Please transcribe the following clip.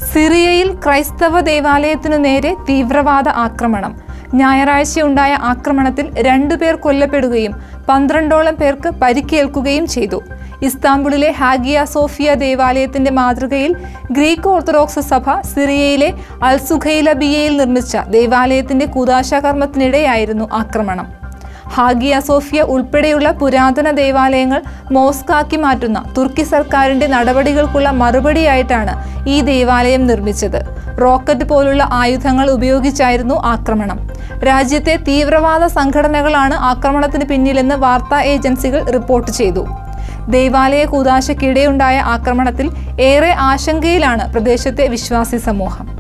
സിറിയയിൽ ക്രൈസ്തവ ദേവാലയത്തിനു നേരെ തീവ്രവാദ ആക്രമണം ഞായറാഴ്ചയുണ്ടായ ആക്രമണത്തിൽ രണ്ടുപേർ കൊല്ലപ്പെടുകയും പന്ത്രണ്ടോളം പേർക്ക് പരിക്കേൽക്കുകയും ചെയ്തു ഇസ്താംബുളിലെ ഹാഗിയ സോഫിയ ദേവാലയത്തിന്റെ മാതൃകയിൽ ഗ്രീക്ക് ഓർത്തഡോക്സ് സഭ സിറിയയിലെ അൽസുഖൈലബിയയിൽ നിർമ്മിച്ച ദേവാലയത്തിന്റെ കൂതാശകർമ്മത്തിനിടെയായിരുന്നു ആക്രമണം ഹാഗിയ സോഫിയ ഉൾപ്പെടെയുള്ള പുരാതന ദേവാലയങ്ങൾ മോസ്കാക്കി മാറ്റുന്ന തുർക്കി സർക്കാരിന്റെ നടപടികൾക്കുള്ള മറുപടിയായിട്ടാണ് ഈ ദേവാലയം നിർമ്മിച്ചത് റോക്കറ്റ് പോലുള്ള ആയുധങ്ങൾ ഉപയോഗിച്ചായിരുന്നു ആക്രമണം രാജ്യത്തെ തീവ്രവാദ സംഘടനകളാണ് ആക്രമണത്തിന് പിന്നിലെന്ന് വാർത്താ ഏജൻസികൾ റിപ്പോർട്ട് ചെയ്തു ദേവാലയ കൂതാശയ്ക്കിടെയുണ്ടായ ആക്രമണത്തിൽ ഏറെ ആശങ്കയിലാണ് പ്രദേശത്തെ വിശ്വാസി സമൂഹം